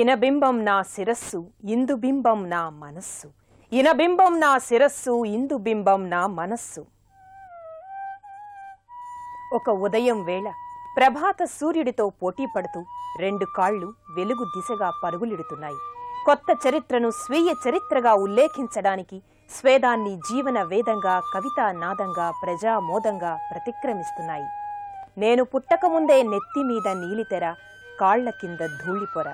ఇనబింబం నా శిరస్సు ఇందుబింబం నా మనస్సు ఇనబింబం నా శిరస్సు ఇందుబింబం నా మనస్సు ఒక ఉదయం వేళ ప్రభాత సూర్యుడితో పోటీ పడుతూ రెండు కాళ్ళు వెలుగు దిశగా పరుగులిడుతున్నాయి కొత్త చరిత్రను స్వీయ చరిత్రగా ఉల్లేఖించడానికి స్వేదాన్ని జీవన వేదంగా కవితా నాదంగా ప్రజామోదంగా ప్రతిక్రమిస్తున్నాయి నేను పుట్టకముందే నెత్తి మీద నీలితెర కాళ్ల కింద ధూళిపొర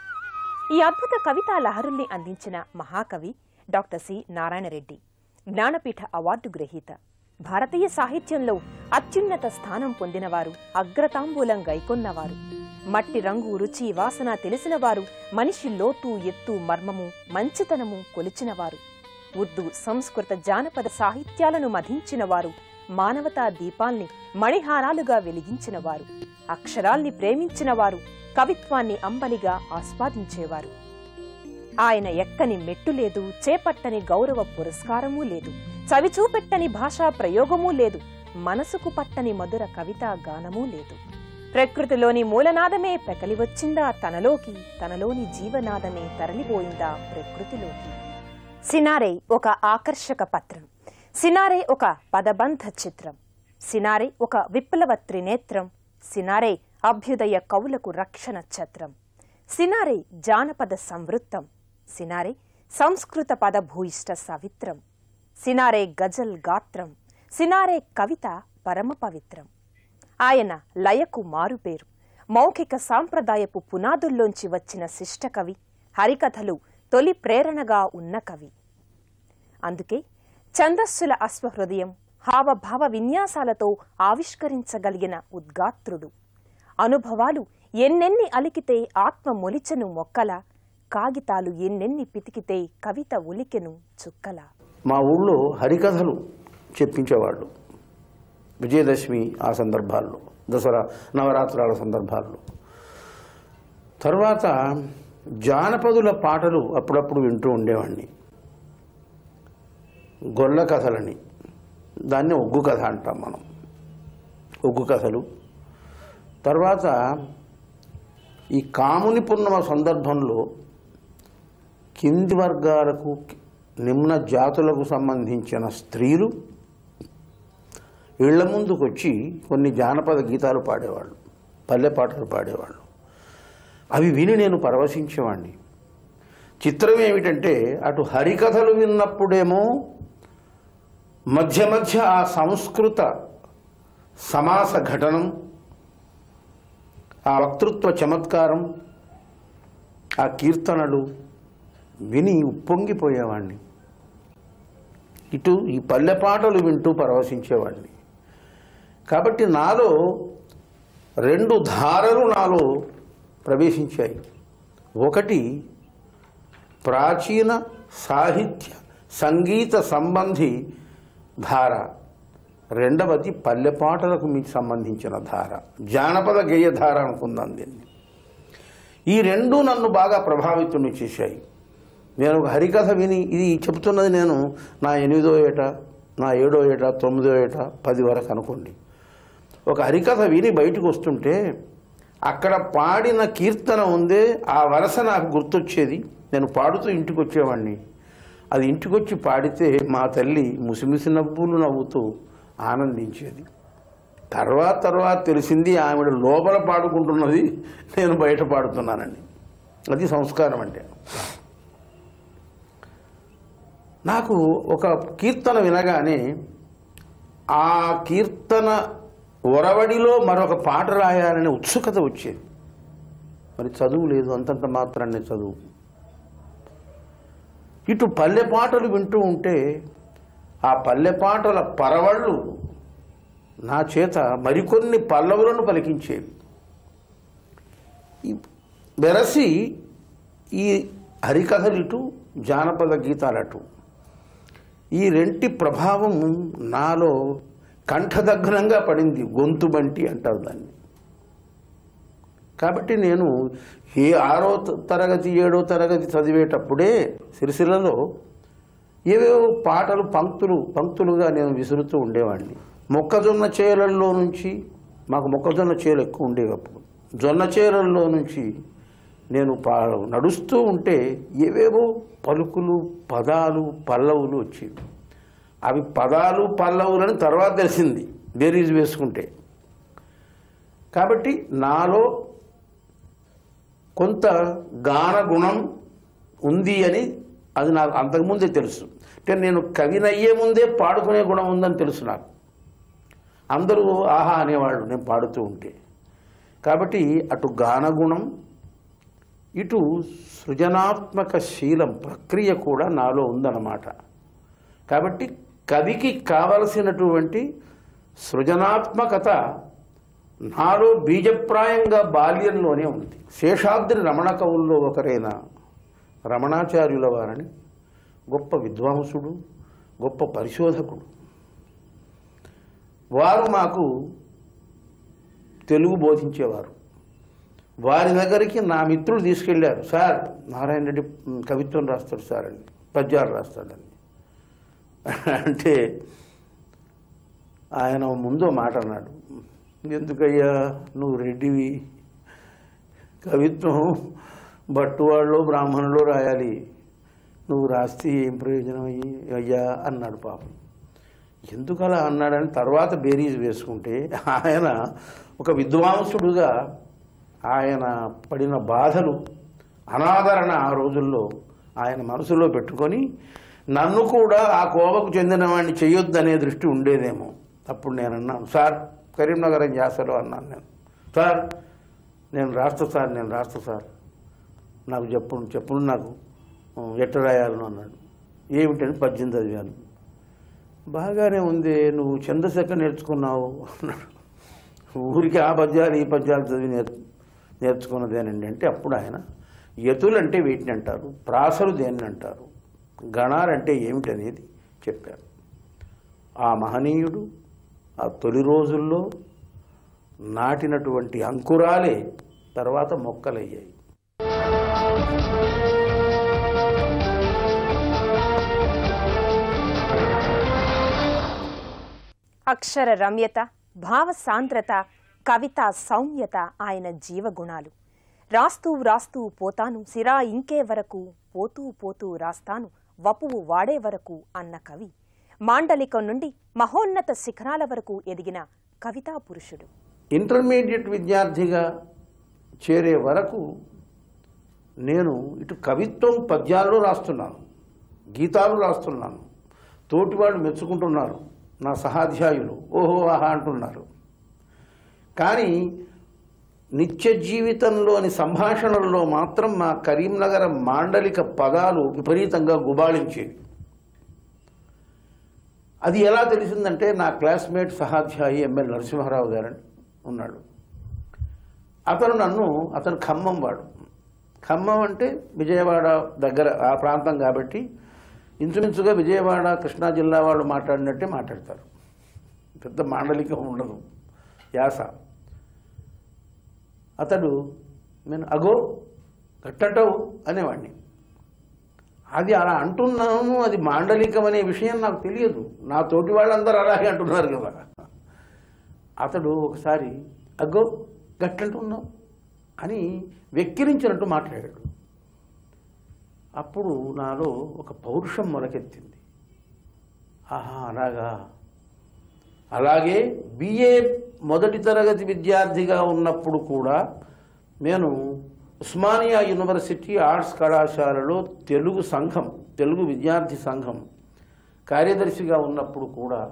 ఈ అద్భుత కవితా లహరుల్ని అందించిన మహాకవి doctor C Narayanareddy Jnanpith award గ్రహీత భారతీయ సాహిత్యంలో అత్యున్నత స్థానం పొందినవారు అగ్రతాంబూలం గైకొన్నవారు మట్టి రంగు రుచి వాసన తెలిసినవారు మనిషి లోతు ఎత్తు మర్మము మంచితనము కొలిచినవారు ఉర్దూ సంస్కృత జానపద సాహిత్యాలను మధించినవారు మానవతా దీపాల్ని మణిహారాలుగా వెలిగించినవారు అక్షరాల్ని ప్రేమించినవారు కవిత్వాన్ని అంబలిగా ఆస్వాదించేవారు ఆయన ఎక్కని మెట్టు లేదు చేపట్టని గౌరవ పురస్కారమూ లేదు చవిచూపెట్టని భాషా ప్రయోగమూ లేదు మనసుకు పట్టని మధుర కవితా గానమూ లేదు ప్రకృతిలోని మూలనాదమే పెకలి వచ్చిందా తనలోకి తనలోని జీవనాదమే తరలిపోయిందా ప్రకృతిలోకి సినారే ఒక ఆకర్షక పత్రం సినారే ఒక పదబంధ చిత్రం సినారే ఒక విప్లవ త్రినేత్రం సినారే అభ్యుదయ కవులకు రక్షణ ఛత్రం సినారే జానపద సంవృత్తం సినారే సంస్కృత పద భూయిష్ట సవిత్రం సినారే గజల్ గాత్రం సినారే కవిత పరమ పవిత్రం ఆయన లయకు మారుపేరు మౌఖిక సాంప్రదాయపు పునాదుల్లోంచి వచ్చిన శిష్ట కవి హరికథలు తొలి ప్రేరణగా ఉన్న కవి అందుకే ఛందస్సుల అశ్వహృదయం హావభావ విన్యాసాలతో ఆవిష్కరించగలిగిన ఉద్గాత్రుడు అనుభవాలు ఎన్నెన్ని అలికితే ఆత్మ మొలిచెను మొక్కల కాగితాలు ఎన్నెన్ని పితికితే కవిత ఉలికెను చుక్కల మా ఊళ్ళో హరికథలు చెప్పించేవాళ్ళు విజయదశమి ఆ సందర్భాల్లో దసరా నవరాత్రాల సందర్భాల్లో తర్వాత జానపదుల పాటలు అప్పుడప్పుడు వింటూ ఉండేవాడిని గొల్ల కథలని దాన్ని ఒగ్గు కథ అంటాం మనం ఒగ్గు కథలు తర్వాత ఈ కాముని పున్నమ సందర్భంలో కింది వర్గాలకు నిమ్న జాతులకు సంబంధించిన స్త్రీలు ఇళ్ల ముందుకు వచ్చి కొన్ని జానపద గీతాలు పాడేవాళ్ళు పల్లె పాటలు పాడేవాళ్ళు అవి విని నేను పరవశించేవాడిని చిత్రం ఏమిటంటే అటు హరికథలు విన్నప్పుడేమో మధ్య మధ్య ఆ సంస్కృత సమాస ఘటనం ఆ వక్తృత్వ చమత్కారం ఆ కీర్తనలు విని ఉప్పొంగిపోయేవాడిని ఇటు ఈ పల్లె పాటలు వింటూ పరవశించేవాడిని కాబట్టి నాలో రెండు ధారలు నాలో ప్రవేశించాయి ఒకటి ప్రాచీన సాహిత్య సంగీత సంబంధి ధార రెండవది పల్లె పాటలకు మీకు సంబంధించిన ధార జానపద గేయ ధార అనుకుందాం దీన్ని ఈ రెండు నన్ను బాగా ప్రభావితుని చేశాయి నేను ఒక హరికథ విని ఇది చెప్తున్నది నేను నా ఎనిమిదో ఏట నా ఏడో ఏట తొమ్మిదో ఏట పది వరకు అనుకోండి ఒక హరికథ విని బయటకు వస్తుంటే అక్కడ పాడిన కీర్తన ఉందే ఆ వరస నాకు గుర్తొచ్చేది నేను పాడుతూ ఇంటికి వచ్చేవాడిని అది ఇంటికి వచ్చి పాడితే మా తల్లి ముసిముసి నవ్వులు నవ్వుతూ ఆనందించేది తర్వాత తర్వాత తెలిసింది ఆవిడ లోపల పాడుకుంటున్నది నేను బయట పాడుతున్నానండి అది సంస్కారం అంటే నాకు ఒక కీర్తన వినగానే ఆ కీర్తన ఒరవడిలో మరొక పాట రాయాలనే ఉత్సుకత వచ్చేది మరి చదువు లేదు అంతంత మాత్రాన్ని చదువు ఇటు పల్లె పాటలు వింటూ ఉంటే ఆ పల్లె పాటల పరవళ్ళు నా చేత మరికొన్ని పల్లవులను పలికించేవి ఈ వెరసి ఈ హరికథలిటు జానపద గీతాలటు ఈ రెంటి ప్రభావం నాలో కంఠదగ్నంగా పడింది గొంతు బంటి అంటారు దాన్ని కాబట్టి నేను ఏ ఆరో త- తరగతి ఏడో తరగతి చదివేటప్పుడే సిరిసిల్లలో ఏవేవో పాటలు పంక్తులు పంక్తులుగా నేను విసురుతూ ఉండేవాడిని మొక్కజొన్న చేలల్లో నుంచి మాకు మొక్కజొన్న చేలు ఎక్కువ ఉండేవి అప్పుడు జొన్న చేలల్లో నుంచి నేను పా నడుస్తూ ఉంటే ఏవేవో పలుకులు పదాలు పల్లవులు వచ్చేవి అవి పదాలు పల్లవులని తర్వాత తెలిసింది బేరీజ్ వేసుకుంటే కాబట్టి నాలో కొంత గాన గుణం ఉంది అని అది నాకు అంతకుముందే తెలుసు అంటే నేను కవినయ్యే ముందే పాడుకునే గుణం ఉందని తెలుసు నాకు అందరూ ఆహా అనేవాళ్ళు నేను పాడుతూ ఉంటే కాబట్టి అటు గానగుణం ఇటు సృజనాత్మక శీలం ప్రక్రియ కూడా నాలో ఉందన్నమాట కాబట్టి కవికి కావలసినటువంటి సృజనాత్మకత నాలో బీజప్రాయంగా బాల్యంలోనే ఉంది శేషాద్రి రమణ కవుల్లో ఒకరైన రమణాచార్యుల వారని గొప్ప విద్వాంసుడు గొప్ప పరిశోధకుడు వారు మాకు తెలుగు బోధించేవారు వారి దగ్గరికి నా మిత్రులు తీసుకెళ్ళారు సార్ నారాయణ రెడ్డి కవిత్వం రాస్తాడు సార్ అని పద్యాలు రాస్తాడని అంటే ఆయన ముందు ఓ మాట అన్నాడు ఎందుకయ్యా నువ్వు రెడ్డివి కవిత్వం బట్టువాళ్ళు బ్రాహ్మణులు రాయాలి నువ్వు రాస్తే ఏం ప్రయోజనం అయ్యి అయ్యా అన్నాడు పాపం ఎందుకు అలా అన్నాడని తర్వాత బేరీజ్ వేసుకుంటే ఆయన ఒక విద్వాంసుడుగా ఆయన పడిన బాధలు అనాదరణ ఆ రోజుల్లో ఆయన మనసులో పెట్టుకొని నన్ను కూడా ఆ కోవకు చెందిన వాడిని చేయొద్దనే దృష్టి ఉండేదేమో అప్పుడు నేను అన్నాను సార్ కరీంనగర్ అని చేస్తాడు అన్నాను నేను సార్ నేను రాస్తా సార్ నేను రాస్తా సార్ నాకు చెప్పు చెప్పుడు నాకు ఎట్ట రాయాలను అన్నాడు ఏమిటని పద్యం చదివాను బాగానే ఉంది నువ్వు ఛందశక్క నేర్చుకున్నావు అన్నాడు ఊరికి ఆ పద్యాలు ఈ పద్యాలు చదివి నేర్ నేర్చుకున్నదేనండి అంటే అప్పుడు ఆయన యతులంటే వీటిని అంటారు ప్రాసలు దేన్ని అంటారు గణాలంటే ఏమిటనేది చెప్పారు ఆ మహనీయుడు ఆ తొలి రోజుల్లో నాటినటువంటి అంకురాలే తర్వాత మొక్కలయ్యాయి అక్షర రమ్యత భావ సాంద్రత కవిత సౌమ్యత ఆయన జీవగుణాలు రాస్తూ రాస్తూ పోతాను సిరా ఇంకే వరకు పోతూ పోతూ రాస్తాను వపువు వాడే వరకు అన్న కవి మాండలికం నుండి మహోన్నత శిఖరాల వరకు ఎదిగిన కవితా పురుషుడు ఇంటర్మీడియట్ విద్యార్థిగా చేరే వరకు నేను ఇటు కవిత్వం పద్యాలు రాస్తున్నాను గీతాలు రాస్తున్నాను తోటివాళ్ళు మెచ్చుకుంటున్నారు నా సహాధ్యాయులు ఓహో ఆహా అంటున్నారు కానీ నిత్య జీవితంలోని సంభాషణల్లో మాత్రం మా కరీంనగర్ మాండలిక పదాలు విపరీతంగా గుబాళించేవి అది ఎలా తెలిసిందంటే నా క్లాస్మేట్ సహాధ్యాయి ఎంఎల్ నరసింహారావు గారని ఉన్నాడు అతను నన్ను అతను ఖమ్మం వాడు ఖమ్మం అంటే విజయవాడ దగ్గర ఆ ప్రాంతం కాబట్టి ఇంచుమించుగా విజయవాడ కృష్ణా జిల్లా వాళ్ళు మాట్లాడినట్టే మాట్లాడతారు పెద్ద మాండలికం ఉండదు యాస అతడు నేను అగో గట్టటవు అనేవాడిని అది అలా అంటున్నాను అది మాండలికం అనే విషయం నాకు తెలియదు నా తోటి వాళ్ళందరూ అలాగే అంటున్నారు కదా అతడు ఒకసారి అగ్గో గట్టంటున్నావు అని వెక్కిరించినట్టు మాట్లాడాడు అప్పుడు నాలో ఒక పౌరుషం మొలకెత్తింది ఆహా అలాగా అలాగే బిఏ మొదటి తరగతి విద్యార్థిగా ఉన్నప్పుడు కూడా నేను ఉస్మానియా యూనివర్సిటీ ఆర్ట్స్ కళాశాలలో తెలుగు సంఘం తెలుగు విద్యార్థి సంఘం కార్యదర్శిగా ఉన్నప్పుడు కూడా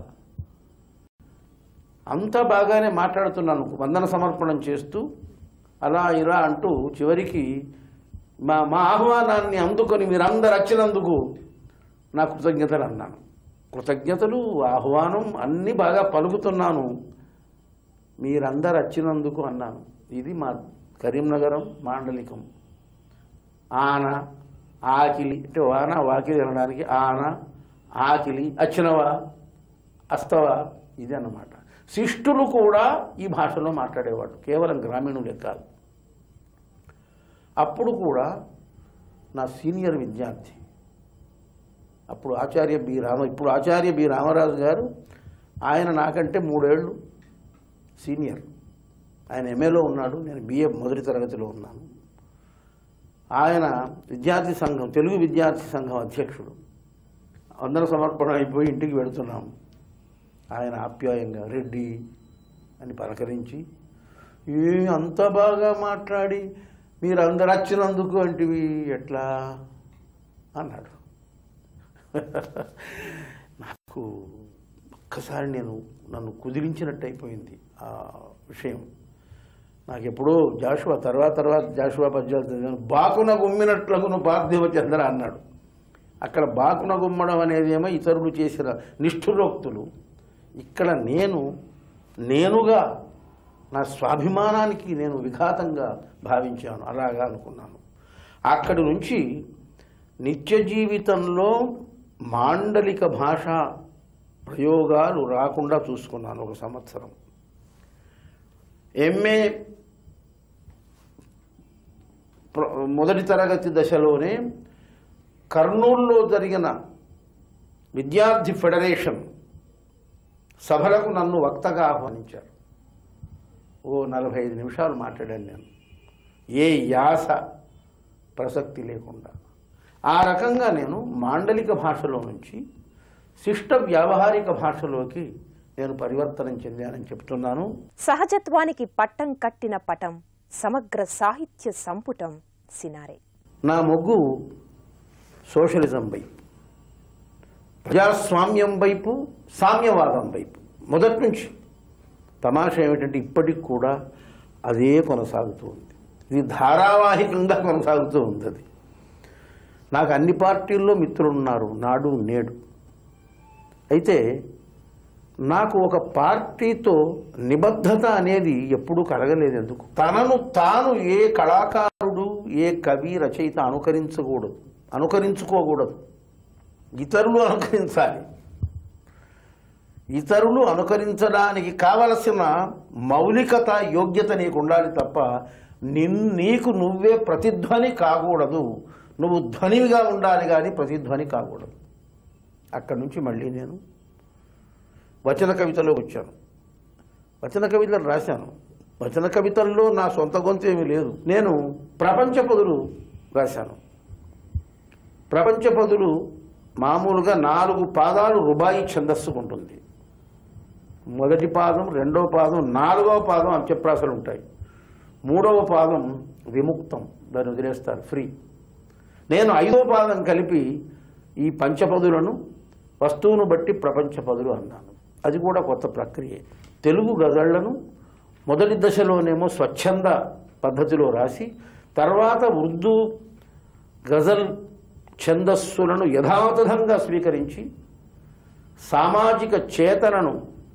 అంతా బాగానే మాట్లాడుతున్నాను వందన సమర్పణం చేస్తూ అలా ఇలా అంటూ చివరికి మా మా ఆహ్వానాన్ని అందుకొని మీరందరు వచ్చినందుకు నా కృతజ్ఞతలు అన్నాను కృతజ్ఞతలు ఆహ్వానం అన్నీ బాగా పలుకుతున్నాను మీరందరు వచ్చినందుకు అన్నాను ఇది మా కరీంనగరం మాండలికం ఆన ఆకిలి అంటే వాన వాకిలి అనడానికి ఆన ఆకిలి అచ్చినవా అస్తవా ఇది అన్నమాట శిష్టులు కూడా ఈ భాషలో మాట్లాడేవాడు కేవలం గ్రామీణులే కాదు అప్పుడు కూడా నా సీనియర్ విద్యార్థి అప్పుడు ఆచార్య బి రామ ఇప్పుడు ఆచార్య బి రామరాజు గారు ఆయన నాకంటే మూడేళ్ళు సీనియర్ ఆయన ఎంఏలో ఉన్నాడు నేను బిఏ మొదటి తరగతిలో ఉన్నాను ఆయన విద్యార్థి సంఘం తెలుగు విద్యార్థి సంఘం అధ్యక్షుడు వందన సమర్పణ అయిపోయి ఇంటికి వెళుతున్నాం ఆయన ఆప్యాయంగా రెడ్డి అని పలకరించి ఏ అంత బాగా మాట్లాడి మీరు అందరు వచ్చినందుకు అంటివి ఎట్లా అన్నాడు నాకు ఒక్కసారి నేను నన్ను కుదిరించినట్టు అయిపోయింది ఆ విషయం నాకు ఎప్పుడో జాషువా తర్వాత తర్వాత జాషువా పద్యాలు చదివాను బాకున గుమ్మినట్లగును పార్థివ చంద్ర అన్నాడు అక్కడ బాకున గుమ్మడం అనేది ఏమో ఇతరులు చేసిన నిష్ఠురోక్తులు ఇక్కడ నేను నేనుగా నా స్వాభిమానానికి నేను విఘాతంగా భావించాను అలాగా అనుకున్నాను అక్కడి నుంచి నిత్య జీవితంలో మాండలిక భాష ప్రయోగాలు రాకుండా చూసుకున్నాను ఒక సంవత్సరం ఎంఏ ప్ర- మొదటి తరగతి దశలోనే కర్నూలులో జరిగిన విద్యార్థి ఫెడరేషన్ సభలకు నన్ను వక్తగా ఆహ్వానించారు ఓ నలభై ఐదు నిమిషాలు మాట్లాడాను నేను ఏ యాస ప్రసక్తి లేకుండా ఆ రకంగా నేను మాండలిక భాషలో నుంచి శిష్ట వ్యావహారిక భాషలోకి నేను పరివర్తనం చెందానని చెప్తున్నాను సహజత్వానికి పట్టం కట్టిన పటం సమగ్ర సాహిత్య సంపుటం సినారే నా మొగ్గు సోషలిజం వైపు ప్రజాస్వామ్యం వైపు సామ్యవాదం వైపు మొదటి నుంచి తమాషా ఏమిటంటే ఇప్పటికి కూడా అదే కొనసాగుతూ ఉంది ఇది ధారావాహికంగా కొనసాగుతూ ఉంది అది నాకు అన్ని పార్టీల్లో మిత్రులు ఉన్నారు నాడు నేడు అయితే నాకు ఒక పార్టీతో నిబద్ధత అనేది ఎప్పుడూ కలగలేదు ఎందుకు తనను తాను ఏ కళాకారుడు ఏ కవి రచయిత అనుకరించకూడదు అనుకరించుకోకూడదు ఇతరులు అనుకరించాలి ఇతరులు అనుకరించడానికి కావలసిన మౌలికత యోగ్యత నీకు ఉండాలి తప్ప నిన్ నీకు నువ్వే ప్రతిధ్వని కాకూడదు నువ్వు ధ్వనిగా ఉండాలి కానీ ప్రతిధ్వని కాకూడదు అక్కడి నుంచి మళ్ళీ నేను వచన కవితలోకి వచ్చాను వచన కవితలు రాశాను వచన కవితల్లో నా సొంత గొంతు ఏమీ లేదు నేను ప్రపంచ పదులు రాశాను ప్రపంచ పదులు మామూలుగా నాలుగు పాదాలు రుబాయి ఛందస్సుకు ఉంటుంది మొదటి పాదం రెండవ పాదం నాలుగవ పాదం అంత్యప్రాసలు ఉంటాయి మూడవ పాదం విముక్తం దాన్ని వదిలేస్తారు ఫ్రీ నేను ఐదో పాదం కలిపి ఈ పంచపదులను వస్తువును బట్టి ప్రపంచ పదులు అన్నాను అది కూడా కొత్త ప్రక్రియే తెలుగు గజళ్లను మొదటి దశలోనేమో స్వచ్ఛంద పద్ధతిలో రాసి తర్వాత ఉర్దూ గజల్ ఛందస్సులను యథాతథంగా స్వీకరించి సామాజిక చేతనను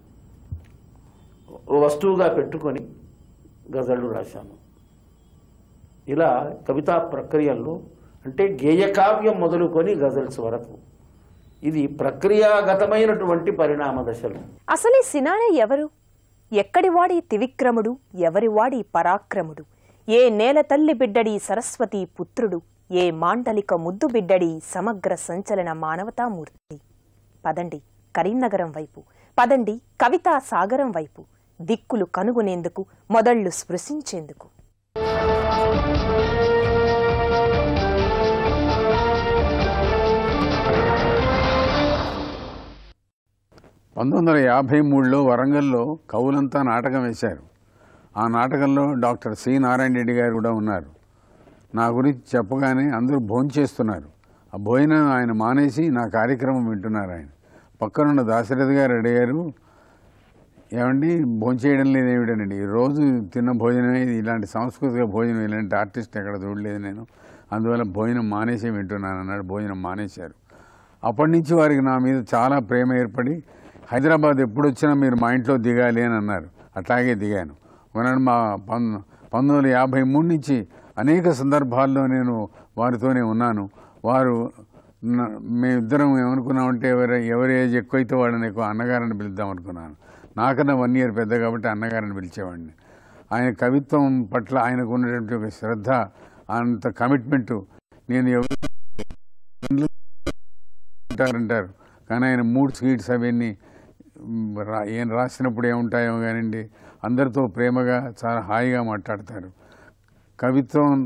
వస్తువుగా పెట్టుకొని గజళ్ళు రాశాను ఇలా కవితా ప్రక్రియల్లో అంటే గేయకావ్యం మొదలుకొని గజల్స్ వరకు ఇది ప్రక్రియాగతమైనటువంటి పరిణామ దశలు అసలీ సినారే ఎవరు ఎక్కడివాడి త్రివిక్రముడు ఎవరివాడి పరాక్రముడు ఏ నేల తల్లి బిడ్డడి సరస్వతి పుత్రుడు ఏ మాండలిక ముద్దు బిడ్డడి సమగ్ర సంచలన మానవతామూర్తి పదండి కరీంనగరం వైపు పదండి కవితా సాగరం వైపు దిక్కులు కనుగొనేందుకు మొదళ్ళు స్పృశించేందుకు పంతొమ్మిది వందల యాభై మూడులో వరంగల్లో కవులంతా నాటకం వేశారు ఆ నాటకంలో డాక్టర్ సి నారాయణ రెడ్డి గారు కూడా ఉన్నారు నా గురించి చెప్పగానే అందరూ భోంచేస్తున్నారు ఆ భోజనం ఆయన మానేసి నా కార్యక్రమం వింటున్నారు ఆయన పక్కనున్న దాశరథి గారు అడిగారు ఏమండి భోంచేయడం లేదు ఏమిటనండి ఈ రోజు తిన్న భోజనమే ఇది ఇలాంటి సాంస్కృతిక భోజనం ఇలాంటి ఆర్టిస్ట్ ఎక్కడ చూడలేదు నేను అందువల్ల భోజనం మానేసి వింటున్నాను అన్నాడు భోజనం మానేశారు అప్పటి నుంచి వారికి నా మీద చాలా ప్రేమ ఏర్పడి హైదరాబాద్ ఎప్పుడు వచ్చినా మీరు మా ఇంట్లో దిగాలి అని అన్నారు అట్లాగే దిగాను ఒకనాడు మా పం పంతొమ్మిది వందల యాభై మూడు నుంచి అనేక సందర్భాల్లో నేను వారితోనే ఉన్నాను వారు న- మేమిద్దరం ఏమనుకున్నామంటే ఎవరి ఎవరి ఏజ్ ఎక్కువైతే వాళ్ళని ఎక్కువ అన్నగారని పిలుద్దాం అనుకున్నాను నాకన్నా వన్ ఇయర్ పెద్ద కాబట్టి అన్నగారని పిలిచేవాడిని ఆయన కవిత్వం పట్ల ఆయనకు ఉన్నటువంటి ఒక శ్రద్ధ అంత కమిట్మెంటు నేను ఎవరు అంటారంటారు కానీ ఆయన మూడ్ స్వీట్స్ అవన్నీ మ్, రా- ఏం రాసినప్పుడు ఏముంటాయో కానివ్వండి అందరితో ప్రేమగా చాలా హాయిగా మాట్లాడతారు కవిత్వం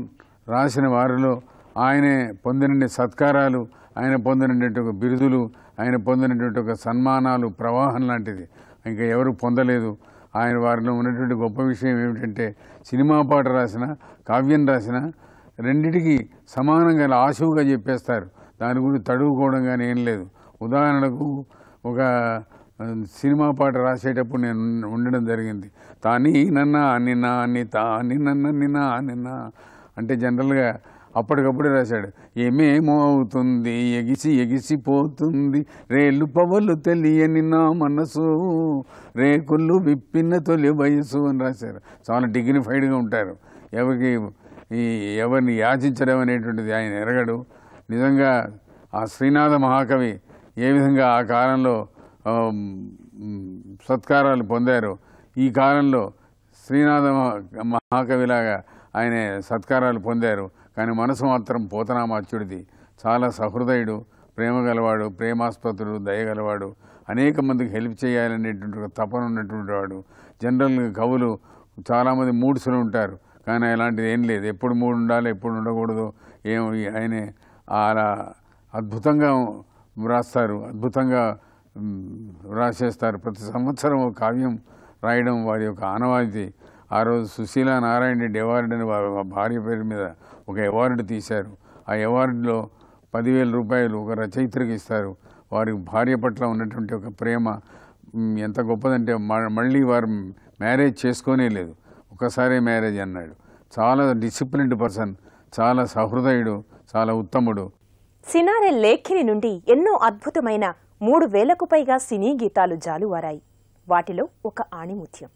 రాసిన వారిలో ఆయనే పొందిన సత్కారాలు ఆయన పొందినటువంటి ఒక బిరుదులు ఆయన పొందినటువంటి ఒక సన్మానాలు ప్రవాహం లాంటిది ఇంకా ఎవరు పొందలేదు ఆయన వారిలో ఉన్నటువంటి గొప్ప విషయం ఏమిటంటే సినిమా పాట రాసిన కావ్యం రాసిన రెండిటికి సమానంగా ఆశువుగా చెప్పేస్తారు దాని గురించి తడువుకోవడం కానీ ఏం లేదు ఉదాహరణకు ఒక ఆ, సినిమా పాట రాసేటప్పుడు నేను ఉండ- ఉండడం జరిగింది తాని నన్న నిన్న ని తాని నన్న నిన్న నిన్న అంటే జనరల్గా అప్పటికప్పుడే రాశాడు ఏమేమో అవుతుంది ఎగిసి ఎగిసిపోతుంది రేళ్ళు పవలు తెలియని నా మనసు రేకుళ్ళు విప్పిన తొలి వయసు అని రాశారు చాలా డిగ్నిఫైడ్గా ఉంటారు ఎవరికి ఈ ఎవరిని యాచించడం అనేటువంటిది ఆయన ఎరగడు నిజంగా ఆ శ్రీనాథ మహాకవి ఏ విధంగా ఆ కాలంలో ఆ, మ్, సత్కారాలు పొందారో ఈ కాలంలో శ్రీనాథ మహా- మహాకవిలాగా ఆయన సత్కారాలు పొందారు కానీ మనసు మాత్రం పోతనామాచ్యుడిది చాలా సహృదయుడు ప్రేమ గలవాడు ప్రేమాస్పదుడు దయగలవాడు అనేక మందికి హెల్ప్ చేయాలనేటువంటి ఒక తపన ఉన్నటువంటి వాడు జనరల్గా కవులు చాలామంది మూడ్స్లో ఉంటారు కానీ అలాంటిది ఏం లేదు ఎప్పుడు మూడు ఉండాలి ఎప్పుడు ఉండకూడదు ఏం ఆయనే అలా అద్భుతంగా వ్రాస్తారు అద్భుతంగా మ్, వ్రాసేస్తారు ప్రతి సంవత్సరం ఒక కావ్యం రాయడం వారి యొక్క ఆనవాయితీ ఆ రోజు సుశీల నారాయణ రెడ్డి అవార్డు అని వారి భార్య పేరు మీద ఒక అవార్డు తీశారు ఆ అవార్డులో పదివేల రూపాయలు ఒక రచయిత్రికి ఇస్తారు వారి భార్య పట్ల ఉన్నటువంటి ఒక ప్రేమ మ్, ఎంత గొప్పదంటే మ- మళ్ళీ వారు మ్యారేజ్ చేసుకోనే లేదు ఒకసారి మ్యారేజ్ అన్నాడు చాలా డిసిప్లిన్డ్ పర్సన్ చాలా సహృదయుడు చాలా ఉత్తముడు సినారె లేఖిని నుండి ఎన్నో అద్భుతమైన మూడు వేలకు పైగా సినీ గీతాలు జాలువారాయి వాటిలో ఒక ఆణిముత్యం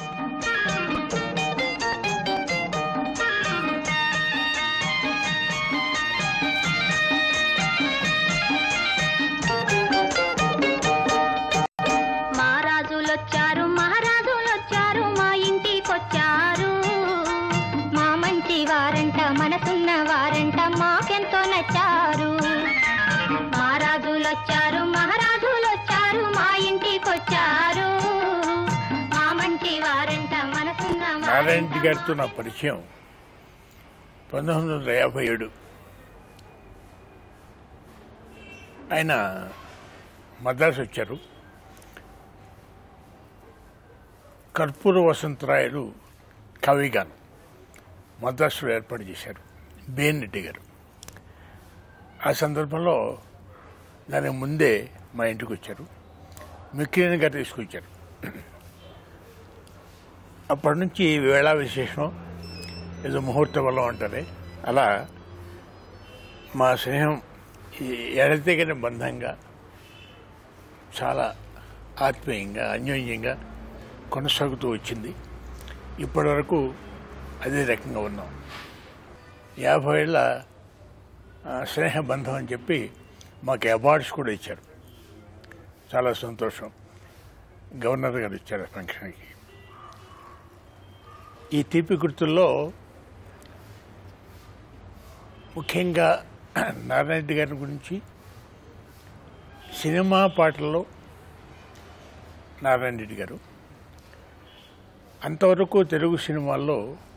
మహారాజులొచ్చారు మహారాజులొచ్చారు మా ఇంటికొచ్చారు మా మంచి వారంట మనసున్న వారంట మాకెంతో నచ్చారు మహారాజులొచ్చారు మహారాజులొచ్చారు మా ఇంటికొచ్చారు మా మంచి వారంట మనసున్న నారాయణ వారంట గారితో నా పరిచయం పంతొమ్మిది వందల యాభై ఏడు ఆయన మద్రాసు వచ్చారు కర్పూర వసంతరాయలు కవిగాను మద్రాసులో ఏర్పాటు చేశారు బిఎన్ రెడ్డి గారు ఆ సందర్భంలో దానికి ముందే మా ఇంటికి వచ్చారు మిక్కిలిని గారు తీసుకొచ్చారు అప్పటి నుంచి వేళా విశేషం ఏదో ముహూర్త బలం అంటారే అలా మా స్నేహం ఈ ఎడతెగని బంధంగా చాలా ఆత్మీయంగా అన్యోన్యంగా కొనసాగుతూ వచ్చింది ఇప్పటి వరకు అదే రకంగా ఉన్నాం యాభై ఏళ్ళ ఆ, స్నేహ బంధం అని చెప్పి మాకు అవార్డ్స్ కూడా ఇచ్చారు చాలా సంతోషం గవర్నర్ గారు ఇచ్చారు ఆ ఫంక్షన్కి ఈ తీపి గుర్తుల్లో ముఖ్యంగా నారాయణ రెడ్డి గారి గురించి సినిమా పాటల్లో నారాయణ రెడ్డి గారు అంతవరకు తెలుగు సినిమాల్లో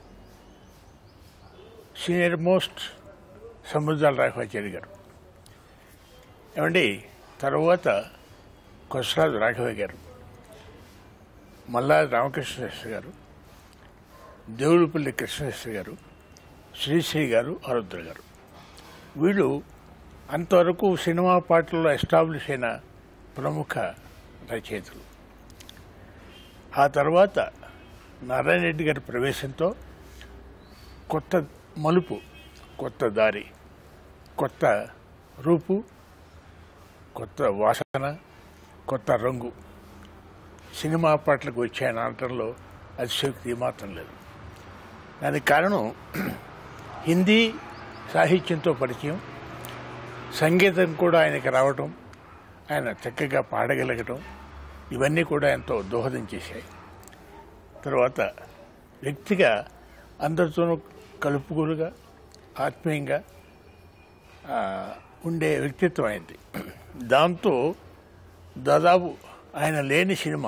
సీనియర్ మోస్ట్ సముద్రాల రాఘవాచారి గారు ఏమండి తర్వాత కొసరాజు రాఘవయ్య గారు మల్లా రామకృష్ణ శాస్త్రి గారు దేవుడిపల్లి కృష్ణశాస్త్రి గారు శ్రీశ్రీ గారు ఆరుద్ర గారు వీళ్ళు అంతవరకు సినిమా పాటల్లో ఎస్టాబ్లిష్ అయిన ప్రముఖ రచయితలు ఆ తర్వాత నారాయణ రెడ్డి గారి ప్రవేశంతో కొత్త మలుపు కొత్త దారి కొత్త రూపు కొత్త వాసన కొత్త రంగు సినిమా పాటలకు వచ్చాయని అనటంలో అతిశక్తి మాత్రం లేదు దానికి కారణం హిందీ సాహిత్యంతో పరిచయం సంగీతం కూడా ఆయనకి రావటం ఆయన చక్కగా పాడగలగటం ఇవన్నీ కూడా ఎంతో దోహదం చేశాయి తర్వాత వ్యక్తిగా అందరితోనూ కలుపుగోలుగా ఆత్మీయంగా ఆ, ఉండే వ్యక్తిత్వం అయింది దాంతో దాదాపు ఆయన లేని సినిమా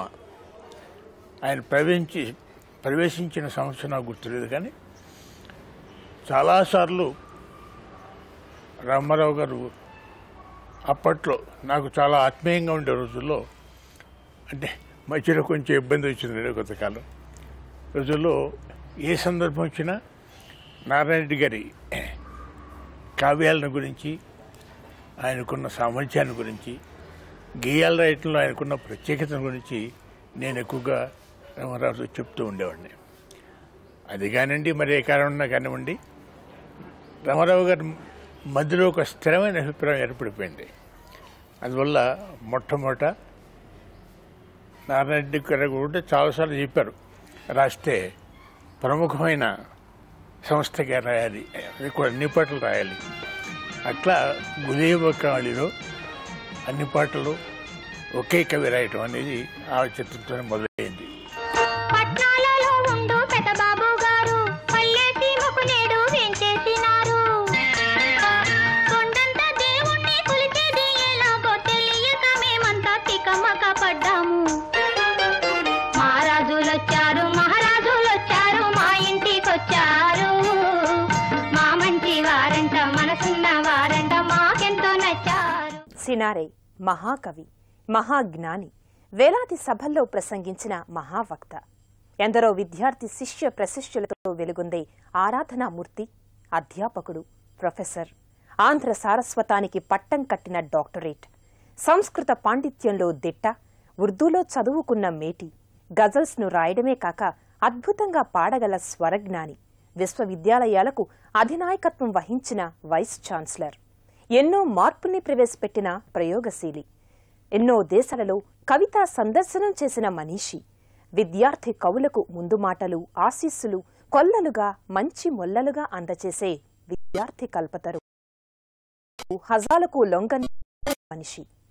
ఆయన ప్రవేశించి ప్రవేశించిన సంవత్సరం నాకు గుర్తులేదు కానీ చాలాసార్లు రామారావు గారు అప్పట్లో నాకు చాలా ఆత్మీయంగా ఉండే రోజుల్లో అంటే మధ్యలో కొంచెం ఇబ్బంది వచ్చింది కొంతకాలం రోజుల్లో ఏ సందర్భం వచ్చినా నారాయణ రెడ్డి గారి కావ్యాలను గురించి ఆయనకున్న సామర్థ్యాన్ని గురించి గేయాల రాయటంలో ఆయనకున్న ప్రత్యేకతను గురించి నేను ఎక్కువగా రామారావు చెప్తూ ఉండేవాడిని అది కానివ్వండి మరి ఏ కారణం కానివ్వండి రామారావు గారి మధ్యలో ఒక స్థిరమైన అభిప్రాయం ఏర్పడిపోయింది అందువల్ల మొట్టమొదట నారాయణ రెడ్డి గారు కూడా చాలాసార్లు చెప్పారు రాస్తే ప్రముఖమైన సంస్థగా రాయాలి అది కూడా అన్ని పాటలు రాయాలి అట్లా గుదేవ కాళిలో అన్ని పాటలు ఒకే కవి రాయటం అనేది ఆ చిత్రంతో మొదలైంది పట్నాలలో ఉండు పెదబాబు గారు పల్లె సీమకు నేడు వేంచేసినారు కొండంత దేవుణ్ణి కొలిచేది ఎలాగో తెలియక మేమంతా తికమక పడ్డాము మహారాజులొచ్చారు మహారాజులొచ్చారు మా ఇంటికొచ్చారు మా మంచి వారంట మనసున్న వారంట మాకెంతో నచ్చారు సినారే మహాకవి మహాజ్ఞాని వేలాది సభల్లో ప్రసంగించిన మహావక్త ఎందరో విద్యార్థి శిష్య ప్రశిష్యులతో వెలుగొందే ఆరాధనామూర్తి అధ్యాపకుడు ప్రొఫెసర్ ఆంధ్ర సారస్వతానికి పట్టం కట్టిన డాక్టరేట్ సంస్కృత పాండిత్యంలో దిట్ట ఉర్దూలో చదువుకున్న మేటి గజల్స్ను రాయడమే కాక అద్భుతంగా పాడగల స్వరజ్ఞాని విశ్వవిద్యాలయాలకు అధినాయకత్వం వహించిన వైస్ ఛాన్సలర్ ఎన్నో మార్పుల్ని ప్రవేశపెట్టిన ప్రయోగశీలి ఎన్నో దేశాలలో కవితా సందర్శనం చేసిన మనీషి విద్యార్థి కవులకు ముందు మాటలు ఆశీస్సులు కొల్లలుగా మంచి మొల్లలుగా అందచేసే విద్యార్థి కల్పతరు హజాలకు లొంగని మనిషి